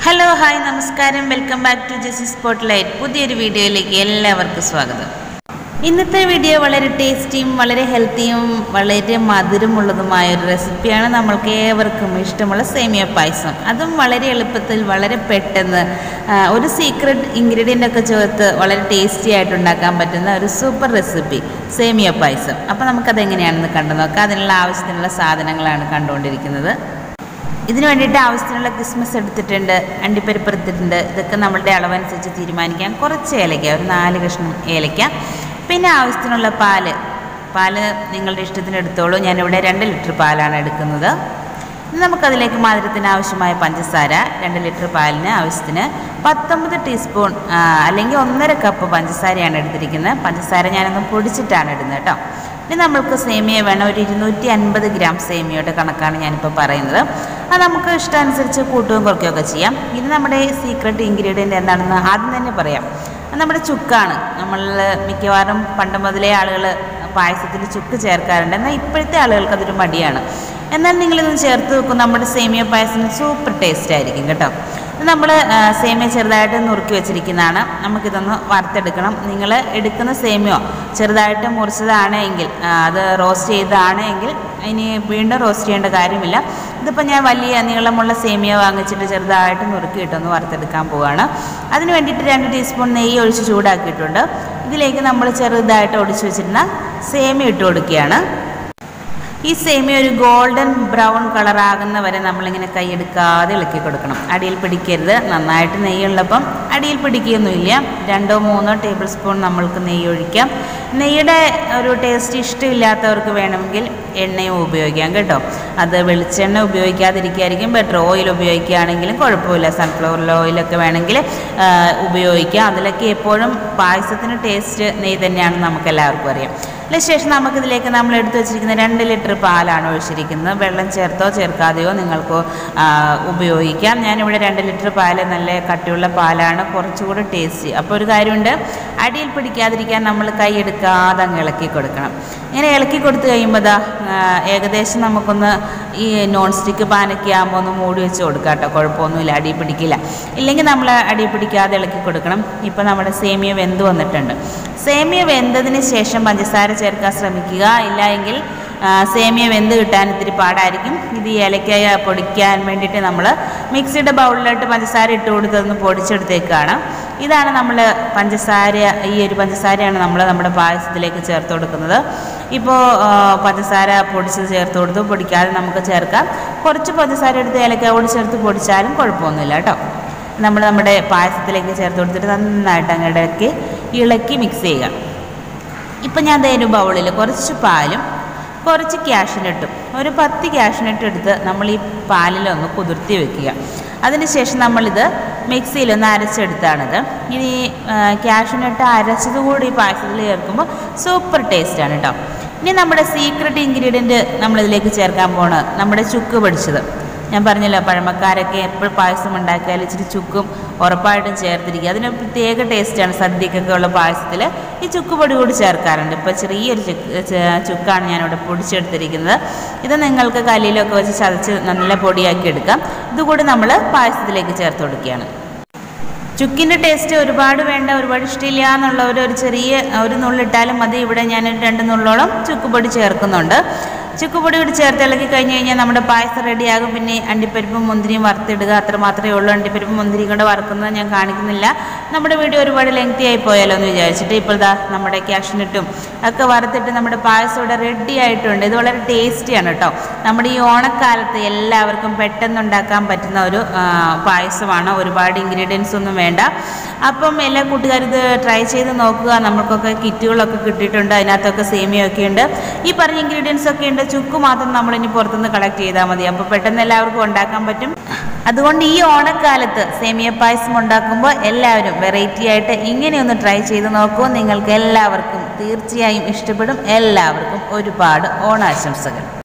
hello hi നമസ്കാരം welcome back to JC spotlight പുതിയൊരു വീഡിയോയിലേക്ക് എല്ലാവർക്കും സ്വാഗതം ഇന്നത്തെ വീഡിയോ വളരെ ടേസ്റ്റിയും വളരെ ഹെൽത്തിയും വളരെ മധുരമുള്ളതുമായ ഒരു റെസിപ്പിയാണ് നമ്മൾക്ക് ഏവർക്കും ഇഷ്ടമുള്ള സേമിയ പായസം അതും വളരെ എളുപ്പത്തിൽ വളരെ പെട്ടെന്ന് ആ, ഒരു സീക്രട്ട് ഇൻഗ്രീഡിയൻ്റ് ഒക്കെ ചേർത്ത് വളരെ ടേസ്റ്റി ആയിട്ട് ഉണ്ടാക്കാൻ പറ്റുന്ന ഒരു സൂപ്പർ റെസിപ്പി സേമിയ പായസം അപ്പോൾ നമുക്കത് എങ്ങനെയാണെന്ന് കണ്ടു നോക്കാം അതിനുള്ള ആവശ്യത്തിനുള്ള സാധനങ്ങളാണ് കണ്ടുകൊണ്ടിരിക്കുന്നത് ഇതിന് വേണ്ടിയിട്ട് ആവശ്യത്തിനുള്ള ക്രിസ്മസ് എടുത്തിട്ടുണ്ട് അണ്ടിപ്പരിപ്പ് എടുത്തിട്ടുണ്ട് ഇതൊക്കെ നമ്മളുടെ അളവനുസരിച്ച് തീരുമാനിക്കാം കുറച്ച് ഏലയ്ക്ക ഒരു നാല് കഷ്ണം ഏലയ്ക്ക പിന്നെ ആവശ്യത്തിനുള്ള പാല് പാല് നിങ്ങളുടെ ഇഷ്ടത്തിന് എടുത്തോളൂ ഞാനിവിടെ രണ്ട് ലിറ്റർ പാലാണ് എടുക്കുന്നത് ഇനി നമുക്കതിലേക്ക് മധുരത്തിന് ആവശ്യമായ പഞ്ചസാര രണ്ട് ലിറ്റർ പാലിന് ആവശ്യത്തിന് പത്തൊമ്പത് ടീസ്പൂൺ ആ, അല്ലെങ്കിൽ ഒന്നര കപ്പ് പഞ്ചസാരയാണ് എടുത്തിരിക്കുന്നത് പഞ്ചസാര ഞാനൊന്ന് പൊടിച്ചിട്ടാണ് ഇടുന്നത് കേട്ടോ ഇനി നമ്മൾക്ക് സേമിയ വേണം ഒരു ഇരുന്നൂറ്റി അൻപത് ഗ്രാം സേമിയയുടെ കണക്കാണ് ഞാനിപ്പോൾ പറയുന്നത് അത് നമുക്ക് ഇഷ്ടാനുസരിച്ച് കൂട്ടുകയും കുറയ്ക്കുകയൊക്കെ ചെയ്യാം ഇത് നമ്മുടെ സീക്രട്ട് ഇൻഗ്രീഡിയൻ്റ് എന്താണെന്ന് ആദ്യം തന്നെ പറയാം അത് നമ്മുടെ ചുക്കാണ് നമ്മൾ മിക്കവാറും പണ്ട് മുതലേ ആളുകൾ പായസത്തിൽ ചുക്ക് ചേർക്കാറുണ്ട് എന്നാൽ ഇപ്പോഴത്തെ ആളുകൾക്ക് അതൊരു മടിയാണ് എന്നാൽ നിങ്ങളിത് ചേർത്ത് വെക്കും നമ്മുടെ സേമിയ പായസത്തിന് സൂപ്പർ ടേസ്റ്റ് ആയിരിക്കും കേട്ടോ ഇത് നമ്മൾ സേമിയ ചെറുതായിട്ട് നുറുക്കി വെച്ചിരിക്കുന്നതാണ് നമുക്കിതൊന്ന് വറുത്തെടുക്കണം നിങ്ങൾ എടുക്കുന്ന സേമിയോ ചെറുതായിട്ട് മുറിച്ചതാണ് എങ്കിൽ ആ, അത് റോസ്റ്റ് ചെയ്തതാണ് എങ്കിൽ ഇനി വീണ്ടും റോസ്റ്റ് ചെയ്യേണ്ട കാര്യമില്ല ഇതിപ്പോൾ ഞാൻ വലിയ നീളമുള്ള സേമിയ വാങ്ങിച്ചിട്ട് ചെറുതായിട്ട് നുറുക്കിയിട്ടൊന്ന് വറുത്തെടുക്കാൻ പോവുകയാണ് അതിന് വേണ്ടിയിട്ട് രണ്ട് ടീസ്പൂൺ നെയ്യ് ഒഴിച്ച് ചൂടാക്കിയിട്ടുണ്ട് ഇതിലേക്ക് നമ്മൾ ചെറുതായിട്ട് ഒടിച്ച് വെച്ചിരുന്ന സേമിയ ഇട്ട് കൊടുക്കുകയാണ് ഈ സേമിയ ഒരു ഗോൾഡൻ ബ്രൗൺ കളറാകുന്ന വരെ നമ്മളിങ്ങനെ കൈയെടുക്കാതെ ഇളക്കി കൊടുക്കണം അടിയിൽ പിടിക്കരുത് നന്നായിട്ട് നെയ്യുള്ളപ്പം അടിയിൽ പിടിക്കുകയൊന്നുമില്ല രണ്ടോ മൂന്നോ ടേബിൾ സ്പൂൺ നമ്മൾക്ക് നെയ്യ് ഒഴിക്കാം നെയ്യുടെ ഒരു ടേസ്റ്റ് ഇഷ്ടമില്ലാത്തവർക്ക് വേണമെങ്കിൽ എണ്ണയും ഉപയോഗിക്കാം കേട്ടോ അത് വെളിച്ചെണ്ണ ഉപയോഗിക്കാതിരിക്കുകയായിരിക്കും ബെറ്റർ ഓയിൽ ഉപയോഗിക്കുകയാണെങ്കിലും കുഴപ്പമില്ല സൺഫ്ലവർ ഓയിലൊക്കെ വേണമെങ്കിൽ ആ, ഉപയോഗിക്കാം അതിലൊക്കെ എപ്പോഴും പായസത്തിന് ടേസ്റ്റ് നെയ്യ് തന്നെയാണെന്ന് നമുക്ക് എല്ലാവർക്കും അറിയാം അതിന് ശേഷം നമുക്കിതിലേക്ക് നമ്മൾ എടുത്തു വെച്ചിരിക്കുന്ന രണ്ട് ലിറ്റർ പാലാണ് ഒഴിച്ചിരിക്കുന്നത് വെള്ളം ചേർത്തോ ചേർക്കാതെയോ നിങ്ങൾക്ക് ആ, ഉപയോഗിക്കാം ഞാനിവിടെ രണ്ട് ലിറ്റർ പാല് നല്ല കട്ടിയുള്ള പാലാണ് കുറച്ചുകൂടി ടേസ്റ്റി അപ്പോൾ ഒരു കാര്യമുണ്ട് അടിയിൽ പിടിക്കാതിരിക്കാൻ നമ്മൾ കൈ എടുക്കാതെ അങ്ങ് ഇളക്കി കൊടുക്കണം ഇങ്ങനെ ഇളക്കി കൊടുത്തു കഴിയുമ്പോൾ ദാ ആ, ഏകദേശം നമുക്കൊന്ന് ഈ നോൺ സ്റ്റിക്ക് പാനൊക്കെ ആകുമ്പോൾ ഒന്ന് മൂടി വെച്ച് കൊടുക്കാം കേട്ടോ കുഴപ്പമൊന്നുമില്ല അടി പിടിക്കില്ല ഇല്ലെങ്കിൽ നമ്മൾ അടി പിടിക്കാതെ ഇളക്കി കൊടുക്കണം ഇപ്പോൾ നമ്മുടെ സേമിയ വെന്ത് വന്നിട്ടുണ്ട് സേമിയ വെന്തതിന് ശേഷം പഞ്ചസാര ചേർക്കാൻ ശ്രമിക്കുക ഇല്ല എങ്കിൽ ആ, സേമിയ വെന്ത് കിട്ടാൻ ഇത്തിരി പാടായിരിക്കും ഇത് ഈ ഏലക്കായ പൊടിക്കാൻ വേണ്ടിയിട്ട് നമ്മൾ മിക്സിയുടെ ബൗളിലോട്ട് പഞ്ചസാര ഇട്ട് കൊടുത്തതൊന്ന് പൊടിച്ചെടുത്തേക്കാണ് ഇതാണ് നമ്മൾ പഞ്ചസാര ഈ ഒരു പഞ്ചസാരയാണ് നമ്മൾ നമ്മുടെ പായസത്തിലേക്ക് ചേർത്ത് കൊടുക്കുന്നത് ഇപ്പോൾ ആ, പഞ്ചസാര പൊടിച്ചത് ചേർത്ത് കൊടുത്തു പൊടിക്കാതെ നമുക്ക് ചേർക്കാം കുറച്ച് പഞ്ചസാര എടുത്ത് ഏലക്കായ കൂടി ചേർത്ത് പൊടിച്ചാലും കുഴപ്പമൊന്നുമില്ല കേട്ടോ നമ്മൾ നമ്മുടെ പായസത്തിലേക്ക് ചേർത്ത് കൊടുത്തിട്ട് നന്നായിട്ട് അങ്ങ് ഇടയ്ക്ക് ഇളക്കി മിക്സ് ചെയ്യുക ഇപ്പം ഞാൻ ദേ ഒരു ബൗളിൽ കുറച്ച് പാലും കുറച്ച് ക്യാഷിനിട്ടും ഒരു പത്ത് ക്യാഷിനിട്ട് എടുത്ത് നമ്മൾ ഈ പാലിലൊന്ന് കുതിർത്തി വെക്കുക അതിനുശേഷം നമ്മളിത് മിക്സിയിലൊന്ന് അരച്ചെടുത്താണിത് ഇനി ക്യാഷിനിട്ട് അരച്ചത് കൂടി ഈ പായസത്തിൽ ചേർക്കുമ്പോൾ സൂപ്പർ ടേസ്റ്റാണ് കേട്ടോ ഇനി നമ്മുടെ സീക്രട്ട് ഇൻഗ്രീഡിയൻറ്റ് നമ്മളിതിലേക്ക് ചേർക്കാൻ പോണത് നമ്മുടെ ചുക്ക് പൊടിച്ചത് ഞാൻ പറഞ്ഞല്ലോ പഴമക്കാരൊക്കെ എപ്പോൾ പായസം ഉണ്ടാക്കിയാലും ഇച്ചിരി ചുക്കും ഉറപ്പായിട്ടും ചേർത്തിരിക്കുക അതിനൊരു പ്രത്യേക ടേസ്റ്റാണ് സദ്യക്കൊക്കെ ഉള്ള പായസത്തിൽ ഈ ചുക്ക് പൊടി കൂടി ചേർക്കാറുണ്ട് ഇപ്പോൾ ചെറിയൊരു ചുക്ക് ചെ- ചുക്കാണ് ഞാനിവിടെ പൊടിച്ചെടുത്തിരിക്കുന്നത് ഇത് നിങ്ങൾക്ക് കല്ലിലൊക്കെ വെച്ച് ചതച്ച് നല്ല പൊടിയാക്കി എടുക്കാം ഇതുകൂടി നമ്മൾ പായസത്തിലേക്ക് ചേർത്ത് കൊടുക്കുകയാണ് ചുക്കിൻ്റെ ടേസ്റ്റ് ഒരുപാട് വേണ്ട ഒരുപാട് ഇഷ്ടമില്ല എന്നുള്ളവർ ഒരു ചെറിയ ഒരു നുള്ളിട്ടാലും മതി ഇവിടെ ഞാൻ ഒരു രണ്ട് നുള്ളോളം ചുക്കുപൊടി ചേർക്കുന്നുണ്ട് ചുക്കുപൊടി കൂടി ചേർത്ത് ഇളക്കി കഴിഞ്ഞ് കഴിഞ്ഞാൽ നമ്മുടെ പായസം റെഡിയാകും പിന്നെ അണ്ടിപ്പരിപ്പും മുന്തിരിയും വറുത്തിടുക അത്ര മാത്രമേ ഉള്ളൂ അണ്ടിപ്പരിപ്പും മുന്തിരിയും കൂടെ വറുക്കുന്നത് ഞാൻ കാണിക്കുന്നില്ല നമ്മുടെ വീഡിയോ ഒരുപാട് ലെങ്തി ആയി പോയാലോ എന്ന് വിചാരിച്ചിട്ട് ഇപ്പോൾ ദാ നമ്മുടെ ക്യാഷിനിട്ടും ഒക്കെ വറുത്തിട്ട് നമ്മുടെ പായസം ഇവിടെ റെഡി ആയിട്ടുണ്ട് ഇത് വളരെ ടേസ്റ്റിയാണ് കേട്ടോ നമ്മുടെ ഈ ഓണക്കാലത്ത് എല്ലാവർക്കും പെട്ടെന്ന് ഉണ്ടാക്കാൻ പറ്റുന്ന ഒരു ആ, പായസമാണ് ഒരുപാട് ഇൻഗ്രീഡിയൻസ് ഒന്നും വേണ്ട അപ്പം എല്ലാ കൂട്ടുകാരും ഇത് ട്രൈ ചെയ്ത് നോക്കുക നമ്മൾക്കൊക്കെ കിറ്റുകളൊക്കെ കിട്ടിയിട്ടുണ്ട് അതിനകത്തൊക്കെ സേമിയൊക്കെ ഉണ്ട് ഈ പറഞ്ഞ ഇൻഗ്രീഡിയൻസ് ഒക്കെ ഉണ്ട് ചുക്ക് മാത്രം നമ്മളിനി പുറത്തുനിന്ന് കളക്ട് ചെയ്താൽ മതി അപ്പോൾ പെട്ടെന്ന് എല്ലാവർക്കും ഉണ്ടാക്കാൻ പറ്റും അതുകൊണ്ട് ഈ ഓണക്കാലത്ത് സേമിയ പായസം ഉണ്ടാക്കുമ്പോൾ എല്ലാവരും വെറൈറ്റി ആയിട്ട് ഇങ്ങനെയൊന്ന് ട്രൈ ചെയ്ത് നോക്കൂ നിങ്ങൾക്ക് എല്ലാവർക്കും തീർച്ചയായും ഇഷ്ടപ്പെടും എല്ലാവർക്കും ഒരുപാട് ഓണാശംസകൾ